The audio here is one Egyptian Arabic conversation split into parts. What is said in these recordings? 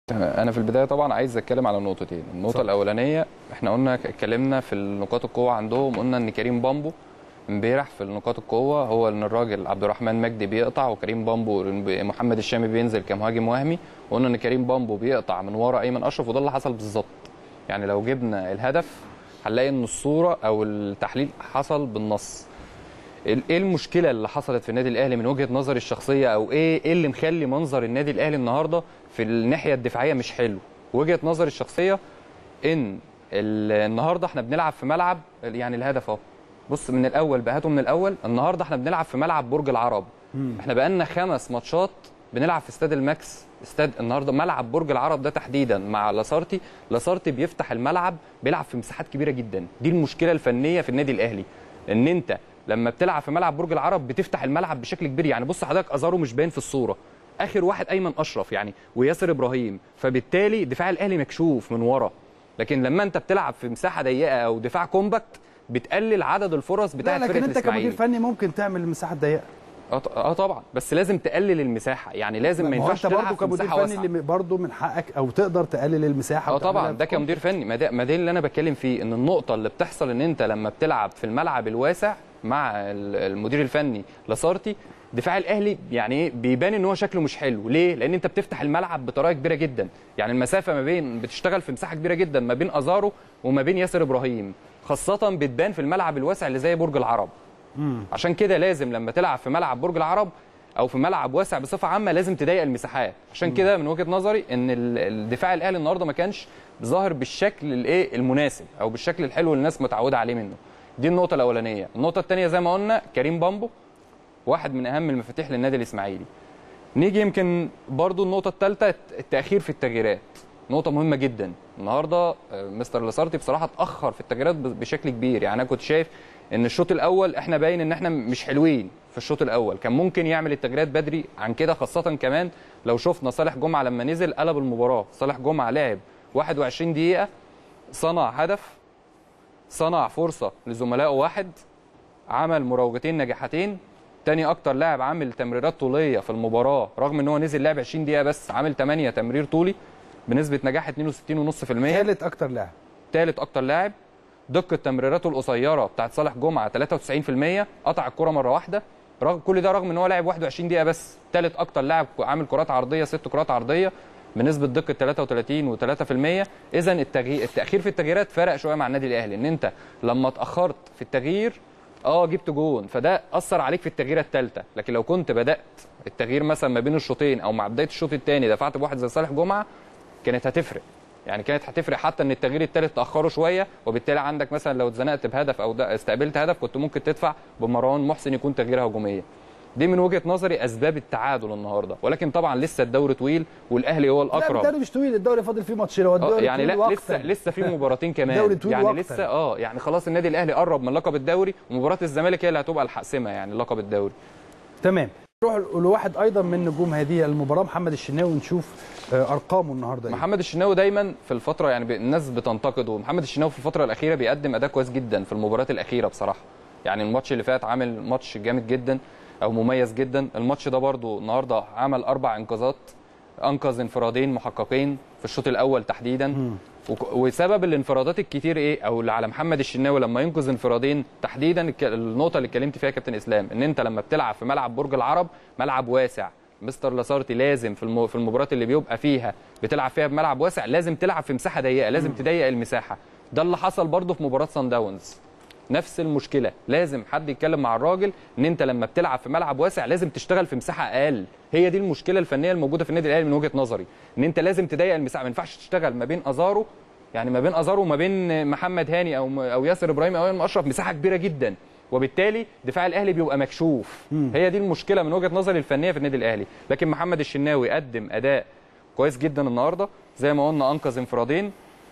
انا في البدايه طبعا عايز اتكلم على نقطتين النقطه اتفضل. الاولانيه احنا قلنا اتكلمنا في النقاط القوه عندهم قلنا ان كريم بامبو امبارح في النقاط القوه هو ان الراجل عبد الرحمن مجدي بيقطع وكريم بامبو محمد الشامي بينزل كمهاجم وهمي وقلنا ان كريم بامبو بيقطع من ورا ايمن اشرف وده اللي حصل بالظبط يعني لو جبنا الهدف هنلاقي ان الصوره او التحليل حصل بالنص ال- ايه المشكله اللي حصلت في النادي الاهلي من وجهه نظري الشخصيه او ايه ايه اللي مخلي منظر النادي الاهلي النهارده في الناحيه الدفاعيه مش حلو وجهه نظري الشخصيه ان ال- النهارده احنا بنلعب في ملعب يعني الهدف اهو بص من الاول بقى هاته من الاول النهارده احنا بنلعب في ملعب برج العرب احنا بقالنا خمس ماتشات بنلعب في استاد الماكس استاد النهارده ملعب برج العرب ده تحديدا مع لاسارتي لاسارتي بيفتح الملعب بيلعب في مساحات كبيره جدا دي المشكله الفنيه في النادي الاهلي ان انت لما بتلعب في ملعب برج العرب بتفتح الملعب بشكل كبير يعني بص حضرتك ازارو مش باين في الصوره اخر واحد ايمن اشرف يعني وياسر ابراهيم فبالتالي دفاع الاهلي مكشوف من ورا لكن لما انت بتلعب في مساحه ضيقه او دفاع كومباكت بتقلل عدد الفرص لا بتاعت لكن فرقه انت كمدير الاسماعيلي فني ممكن تعمل مساحه ضيقه اه ط- اه طبعا بس لازم تقلل المساحه يعني لازم ما ما هو ينفعش انت برضه تلعب في كمدير مساحه فني واسعه اللي برضه من حقك او تقدر تقلل المساحه اه وتعملها طبعا ده في كمدير فني ما ده ما ده اللي انا بتكلم فيه ان النقطه اللي بتحصل ان انت لما بتلعب في الملعب الواسع مع ال- المدير الفني لاسارتي دفاع الاهلي يعني ايه بيبان ان هو شكله مش حلو ليه لان انت بتفتح الملعب بطريقه كبيره جدا يعني المسافه ما بين بتشتغل في مساحه كبيره جدا ما بين ازارو وما بين ياسر ابراهيم خاصه بتبان في الملعب الواسع اللي زي برج العرب عشان كده لازم لما تلعب في ملعب برج العرب او في ملعب واسع بصفه عامه لازم تضيق المساحات عشان كده من وجهه نظري ان ال- الدفاع الاهلي النهارده ما كانش ظاهر بالشكل الايه المناسب او بالشكل الحلو اللي الناس متعوده عليه منه دي النقطه الاولانيه النقطه الثانيه زي ما قلنا كريم بامبو واحد من اهم المفاتيح للنادي الاسماعيلي نيجي يمكن برضو النقطه الثالثه التاخير في التغييرات نقطة مهمة جدا النهارده آه، مستر لاسارتي بصراحة اتأخر في التغييرات ب- بشكل كبير يعني أنا كنت شايف إن الشوط الأول إحنا باين إن إحنا مش حلوين في الشوط الأول كان ممكن يعمل التغييرات بدري عن كده خاصة كمان لو شفنا صالح جمعة لما نزل قلب المباراة صالح جمعة لعب 21 دقيقة صنع هدف صنع فرصة لزملائه واحد عمل مراوغتين ناجحتين تاني اكتر لاعب عامل تمريرات طوليه في المباراه رغم ان هو نزل لعب 20 دقيقه بس عامل 8 تمرير طولي بنسبه نجاح 62.5% ثالث اكتر لاعب ثالث اكتر لاعب دقه تمريراته القصيره بتاعت صالح جمعه 93% قطع الكره مره واحده رغم كل ده رغم ان هو لعب 21 دقيقه بس ثالث اكتر لاعب عامل كرات عرضيه ست كرات عرضيه بنسبه دقه 33 و3% اذا التغيير التاخير في التغييرات فرق شويه مع النادي الاهلي ان انت لما اتاخرت في التغيير اه جبت جون فده اثر عليك في التغييره الثالثه لكن لو كنت بدات التغيير مثلا ما بين الشوطين او مع بدايه الشوط الثاني دفعت بواحد زي صالح جمعه كانت هتفرق يعني كانت هتفرق حتى ان التغيير الثالث تاخره شويه وبالتالي عندك مثلا لو اتزنقت بهدف او ده استقبلت هدف كنت ممكن تدفع بمروان محسن يكون تغيير هجوميه دي من وجهه نظري اسباب التعادل النهارده ولكن طبعا لسه الدوري طويل والاهلي هو لا الاقرب الدوري مش طويل الدوري فاضل فيه ماتشين هو اه الدوري يعني طويل لا وقتاً. لسه لسه في مباراتين كمان الدوري طويل يعني وقتاً. لسه اه يعني خلاص النادي الاهلي قرب من لقب الدوري ومباراه الزمالك هي اللي هتبقى الحاسمه يعني لقب الدوري تمام نروح لواحد ايضا من نجوم هذه المباراه محمد الشناوي ونشوف آه، ارقامه النهارده إيه. محمد الشناوي دايما في الفتره يعني ب- الناس بتنتقده محمد الشناوي في الفتره الاخيره بيقدم اداء كويس جدا في المباريات الاخيره بصراحه يعني الماتش اللي فات عامل ماتش جامد جدا او مميز جدا الماتش ده برضو النهارده عمل اربع انقاذات انقذ انفرادين محققين في الشوط الاول تحديدا وك- وسبب الانفرادات الكتير ايه او اللي على محمد الشناوي لما ينقذ انفرادين تحديدا الك- النقطه اللي اتكلمت فيها يا كابتن اسلام ان انت لما بتلعب في ملعب برج العرب ملعب واسع مستر لاسارتي لازم في الم- في المباريات اللي بيبقى فيها بتلعب فيها بملعب واسع لازم تلعب في مساحه ضيقه لازم تضيق المساحه ده اللي حصل برضه في مباراه سان داونز نفس المشكله لازم حد يتكلم مع الراجل ان انت لما بتلعب في ملعب واسع لازم تشتغل في مساحه اقل هي دي المشكله الفنيه الموجوده في النادي الاهلي من وجهه نظري ان انت لازم تضيق المساحه ما ينفعش تشتغل ما بين ازارو يعني ما بين ازارو وما بين محمد هاني او او ياسر ابراهيم او امام اشرف مساحه كبيره جدا وبالتالي دفاع الاهلي بيبقى مكشوف هي دي المشكله من وجهه نظري الفنيه في النادي الاهلي لكن محمد الشناوي قدم اداء كويس جدا النهارده زي ما قلنا انقذ انفرادين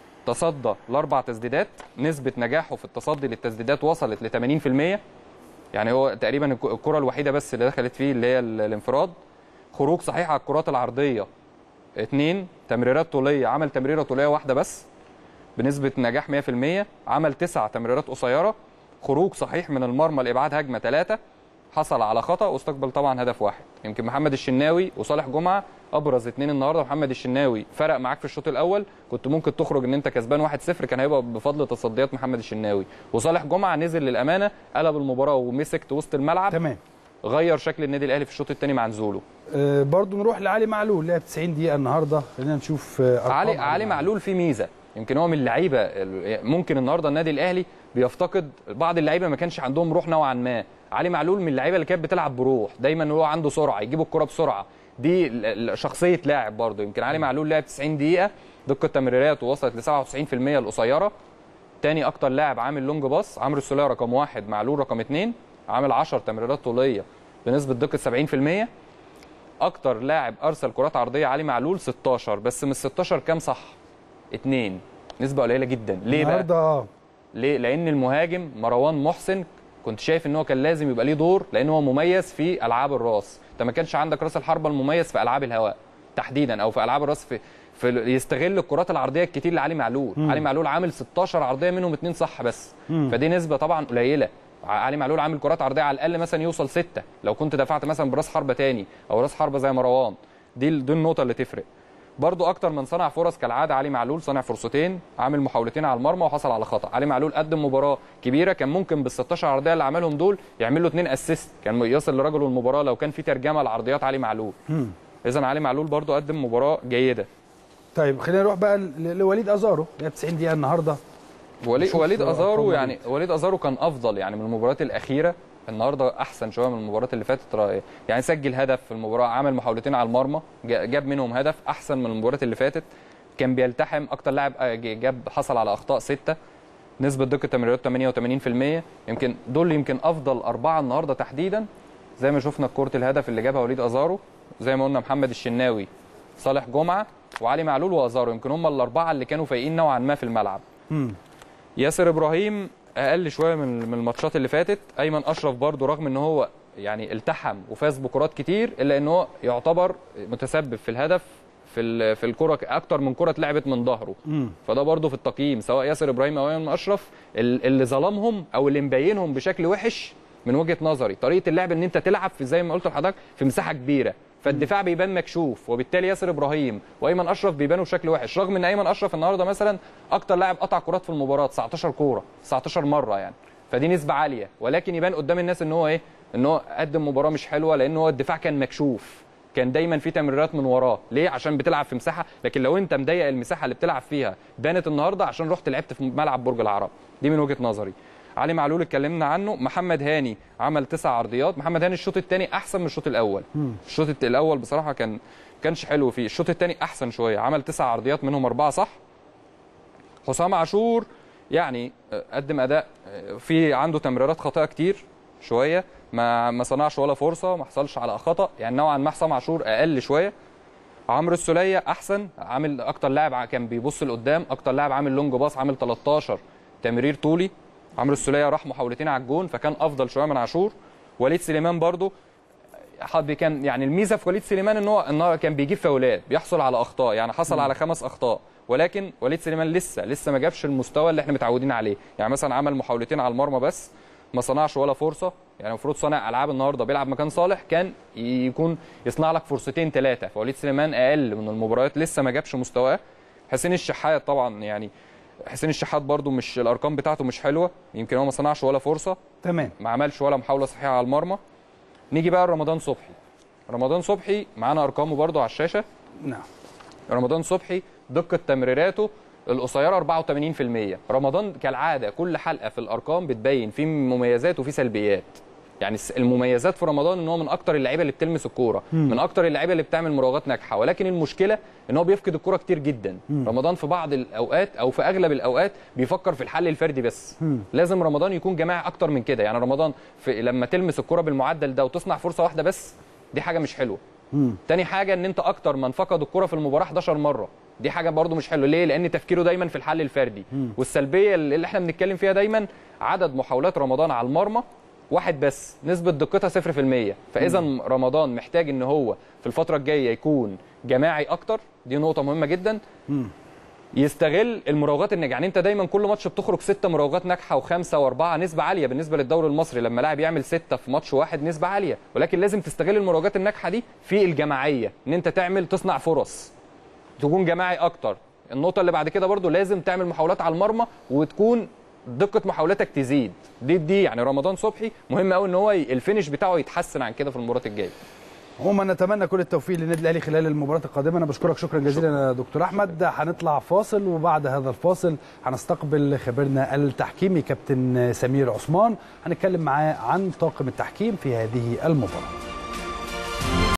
تصدى لاربع تسديدات نسبه نجاحه في التصدي للتسديدات وصلت ل 80% يعني هو تقريبا الك- الكره الوحيده بس اللي دخلت فيه اللي هي ال- الانفراد خروج صحيح على الكرات العرضيه اثنين تمريرات طوليه عمل تمريره طوليه واحده بس بنسبه نجاح 100% عمل تسع تمريرات قصيره خروج صحيح من المرمى لابعاد هجمه ثلاثه حصل على خطا واستقبل طبعا هدف واحد يمكن محمد الشناوي وصالح جمعه ابرز اتنين النهارده محمد الشناوي فرق معاك في الشوط الاول كنت ممكن تخرج ان انت كسبان 1-0 كان هيبقى بفضل تصديات محمد الشناوي وصالح جمعه نزل للامانه قلب المباراه ومسك وسط الملعب تمام غير شكل النادي الاهلي في الشوط الثاني مع نزوله آه برضو نروح لعلي معلول لعب 90 دقيقه النهارده خلينا نشوف آه أرقام علي علي معلول فيه ميزه يمكن هو من اللعيبه ال- ممكن النهارده النادي الاهلي بيفتقد بعض اللعيبه ما كانش عندهم روح نوعا ما علي معلول من اللعيبه اللي كانت بتلعب بروح دايما هو عنده سرعه يجيب الكره بسرعه دي ال- ال- شخصيه لاعب برضه يمكن علي معلول لعب 90 دقيقه دقه تمريراته وصلت ل 97% القصيره تاني اكتر لاعب عامل لونج باص عمرو السوليه رقم واحد معلول رقم اثنين عامل 10 تمريرات طوليه بنسبه دقه 70% اكتر لاعب ارسل كرات عرضيه علي معلول 16 بس من ال 16 كام صح؟ اثنين نسبه قليله جدا ليه بقى؟ النهارده اه ليه؟ لان المهاجم مروان محسن كنت شايف ان هو كان لازم يبقى ليه دور لان هو مميز في العاب الراس انت ما كانش عندك راس الحربه المميز في العاب الهواء تحديدا او في العاب الراس في في ال- يستغل الكرات العرضيه الكتير لعلي معلول مم. علي معلول عامل 16 عرضيه منهم اثنين صح بس مم. فدي نسبه طبعا قليله ع- علي معلول عامل كرات عرضيه على الاقل مثلا يوصل ستة لو كنت دفعت مثلا براس حربه تاني او راس حربه زي مروان دي ال- دي النقطه اللي تفرق برضو اكتر من صنع فرص كالعاده علي معلول صنع فرصتين عامل محاولتين على المرمى وحصل على خطا علي معلول قدم مباراه كبيره كان ممكن بال 16 عرضيه اللي عملهم دول يعمل له اثنين اسيست كان يصل لرجل المباراه لو كان في ترجمه لعرضيات علي معلول مم. اذا علي معلول برضو قدم مباراه جيده طيب خلينا نروح بقى ل- لوليد ازارو لعب 90 دقيقه النهارده وليد نشوف وليد أرقام ازارو وليد. يعني وليد ازارو كان افضل يعني من المباريات الاخيره النهارده احسن شويه من المباريات اللي فاتت رأي. يعني سجل هدف في المباراه عمل محاولتين على المرمى جا- جاب منهم هدف احسن من المباريات اللي فاتت كان بيلتحم اكتر لاعب آه، ج- جاب حصل على اخطاء سته نسبه دقه تمريرات 88% يمكن دول يمكن افضل اربعه النهارده تحديدا زي ما شفنا كره الهدف اللي جابها وليد ازارو زي ما قلنا محمد الشناوي صالح جمعه وعلي معلول وازارو يمكن هم الاربعه اللي كانوا فايقين نوعا ما في الملعب مم. ياسر ابراهيم اقل شويه من من الماتشات اللي فاتت ايمن اشرف برضو رغم ان هو يعني التحم وفاز بكرات كتير الا ان هو يعتبر متسبب في الهدف في ال- في الكره اكتر من كره اتلعبت من ظهره مم. فده برضو في التقييم سواء ياسر ابراهيم او ايمن اشرف ال- اللي ظلمهم او اللي مبينهم بشكل وحش من وجهه نظري طريقه اللعب ان انت تلعب في زي ما قلت لحضرتك في مساحه كبيره فالدفاع بيبان مكشوف وبالتالي ياسر ابراهيم وايمن اشرف بيبانوا بشكل وحش رغم ان ايمن اشرف النهارده مثلا اكتر لاعب قطع كرات في المباراه 19 كوره 19 مره يعني فدي نسبه عاليه ولكن يبان قدام الناس ان هو ايه ان هو قدم مباراه مش حلوه لان هو الدفاع كان مكشوف كان دايما في تمريرات من وراه ليه عشان بتلعب في مساحه لكن لو انت مضيق المساحه اللي بتلعب فيها بانت النهارده عشان رحت لعبت في ملعب برج العرب دي من وجهه نظري علي معلول اتكلمنا عنه محمد هاني عمل تسع عرضيات محمد هاني الشوط الثاني احسن من الشوط الاول مم. الشوط الت- الاول بصراحه كان كانش حلو فيه الشوط الثاني احسن شويه عمل تسع عرضيات منهم اربعه صح حسام عاشور يعني آه، قدم اداء آه، في عنده تمريرات خاطئه كتير شويه ما ما صنعش ولا فرصه ما حصلش على خطا يعني نوعا ما حسام عاشور اقل شويه عمرو السوليه احسن عامل اكتر لاعب ع- كان بيبص لقدام اكتر لاعب عامل لونج باص عامل 13 تمرير طولي عمرو السوليه راح محاولتين على الجون فكان افضل شويه من عاشور وليد سليمان برضو حد كان يعني الميزه في وليد سليمان ان هو ان هو كان بيجيب فاولات بيحصل على اخطاء يعني حصل على خمس اخطاء ولكن وليد سليمان لسه لسه ما جابش المستوى اللي احنا متعودين عليه يعني مثلا عمل محاولتين على المرمى بس ما صنعش ولا فرصه يعني المفروض صانع العاب النهارده بيلعب مكان صالح كان يكون يصنع لك فرصتين ثلاثه فوليد سليمان اقل من المباريات لسه ما جابش مستواه حسين الشحات طبعا يعني حسين الشحات برده مش الارقام بتاعته مش حلوه يمكن هو ما صنعش ولا فرصه تمام ما عملش ولا محاوله صحيحه على المرمى نيجي بقى لرمضان صبحي رمضان صبحي معانا ارقامه برده على الشاشه نعم رمضان صبحي دقه تمريراته القصيره 84% رمضان كالعاده كل حلقه في الارقام بتبين في مميزات وفي سلبيات يعني الس- المميزات في رمضان ان هو من اكتر اللعيبه اللي بتلمس الكوره من اكتر اللعيبه اللي بتعمل مراوغات ناجحه ولكن المشكله ان هو بيفقد الكوره كتير جدا رمضان في بعض الاوقات او في اغلب الاوقات بيفكر في الحل الفردي بس لازم رمضان يكون جماعي اكتر من كده يعني رمضان في لما تلمس الكوره بالمعدل ده وتصنع فرصه واحده بس دي حاجه مش حلوه مم. تاني حاجه ان انت اكتر من فقد الكره في المباراه 11 مره دي حاجه برضو مش حلوه ليه لان تفكيره دايما في الحل الفردي والسلبيه اللي احنا بنتكلم فيها دايما عدد محاولات رمضان على المرمى واحد بس نسبه دقتها 0% فاذا رمضان محتاج ان هو في الفتره الجايه يكون جماعي اكتر دي نقطه مهمه جدا يستغل المراوغات الناجحه يعني انت دايما كل ماتش بتخرج ستة مراوغات ناجحه وخمسه واربعه نسبه عاليه بالنسبه للدوري المصري لما لاعب يعمل ستة في ماتش واحد نسبه عاليه ولكن لازم تستغل المراوغات الناجحه دي في الجماعيه ان انت تعمل تصنع فرص تكون جماعي اكتر النقطه اللي بعد كده برضو لازم تعمل محاولات على المرمى وتكون دقه محاولاتك تزيد دي دي يعني رمضان صبحي مهم قوي ان هو ي- الفينش بتاعه يتحسن عن كده في المباراه الجايه عموما نتمنى كل التوفيق للنادي الاهلي خلال المباراه القادمه انا بشكرك شكرا جزيلا يا دكتور احمد هنطلع فاصل وبعد هذا الفاصل هنستقبل خبيرنا التحكيمي كابتن سمير عثمان هنتكلم معاه عن طاقم التحكيم في هذه المباراه